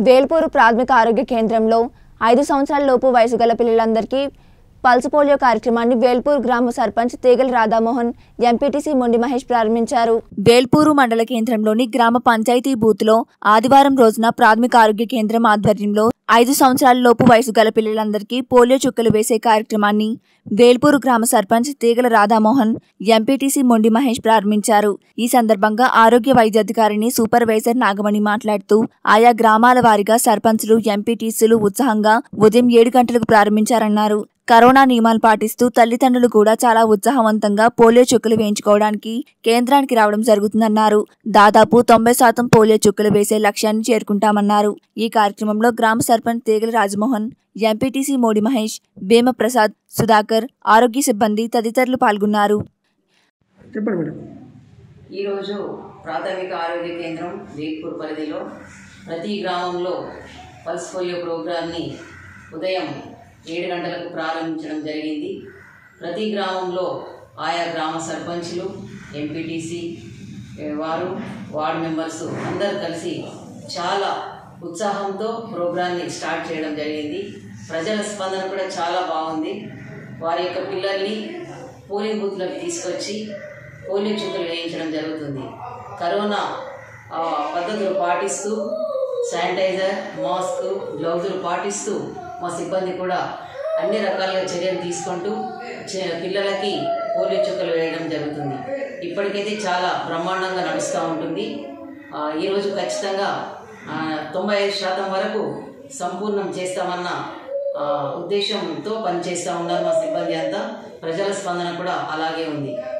వేల్పూరు ప్రాథమిక ఆరోగ్య కేంద్రంలో ఐదు సంవత్సరాల లోపు వయసు గల పిల్లలందరికీ పల్స్ పోలియో కార్యక్రమాన్ని వేల్పూర్ గ్రామ సర్పంచ్ తీగల రాధామోహన్ ఎంపీటీసీ మొండి మహేష్ ప్రారంభించారు వేల్పూరు మండల కేంద్రంలోని గ్రామ పంచాయతీ బూత్లో ఆదివారం రోజున ప్రాథమిక ఆరోగ్య కేంద్రం ఆధ్వర్యంలో ఐదు సంవత్సరాల లోపు వయసు గల పిల్లలందరికీ పోలియో చుక్కలు వేసే కార్యక్రమాన్ని వేల్పూరు గ్రామ సర్పంచ్ తీగల రాధామోహన్ ఎంపీటీసీ మొండి మహేష్ ప్రారంభించారు ఈ సందర్భంగా ఆరోగ్య వైద్యాధికారిని సూపర్వైజర్ నాగమణి మాట్లాడుతూ ఆయా గ్రామాల వారీగా సర్పంచ్లు ఎంపీటీసీలు ఉత్సాహంగా ఉదయం ఏడు గంటలకు ప్రారంభించారన్నారు కరోనా నియమాలు పాటిస్తూ తల్లిదండ్రులు కూడా చాలా ఉత్సాహవంతంగా పోలియో చుక్కలు వేయించుకోవడానికి కేంద్రానికి రావడం జరుగుతుందన్నారు దాదాపు తొంభై శాతం పోలియో చుక్కలు వేసే లక్ష్యాన్ని చేరుకుంటామన్నారు ఈ కార్యక్రమంలో గ్రామ సర్పంచ్ తీగల రాజమోహన్ ఎంపీటీసీ మోడి మహేష్ భీమప్రసాద్ సుధాకర్ ఆరోగ్య సిబ్బంది తదితరులు పాల్గొన్నారు చెప్పండి మేడం ఈరోజు ప్రాథమిక ఆరోగ్య కేంద్రం వేగ్పూర్ పరిధిలో ప్రతి గ్రామంలో పల్స్ పోలియో ప్రోగ్రామ్ని ఉదయం ఏడు గంటలకు ప్రారంభించడం జరిగింది ప్రతి గ్రామంలో ఆయా గ్రామ సర్పంచులు ఎంపీటీసీ వారు వార్డు మెంబర్స్ అందరు కలిసి చాలా ఉత్సాహంతో ప్రోగ్రాన్ని స్టార్ట్ చేయడం జరిగింది ప్రజల స్పందన కూడా చాలా బాగుంది వారి యొక్క పిల్లల్ని పోలింగ్ బూత్లకు తీసుకొచ్చి పోలియో చుక్కలు వేయించడం జరుగుతుంది కరోనా ఆ, పద్ధతులు పాటిస్తూ శానిటైజర్ మాస్క్ గ్లౌజులు పాటిస్తూ మా సిబ్బంది కూడా అన్ని రకాలుగా చర్యలు తీసుకుంటూ చే- పిల్లలకి పోలియో చుక్కలు వేయడం జరుగుతుంది ఇప్పటికైతే చాలా బ్రహ్మాండంగా నడుస్తూ ఉంటుంది ఆ, ఈరోజు ఖచ్చితంగా ఆ, తొంభై ఐదు శాతం వరకు సంపూర్ణం చేస్తామన్న ఆ, ఉద్దేశంతో పనిచేస్తూ ఉన్నారు మా సిబ్బంది అంతా ప్రజల స్పందన కూడా అలాగే ఉంది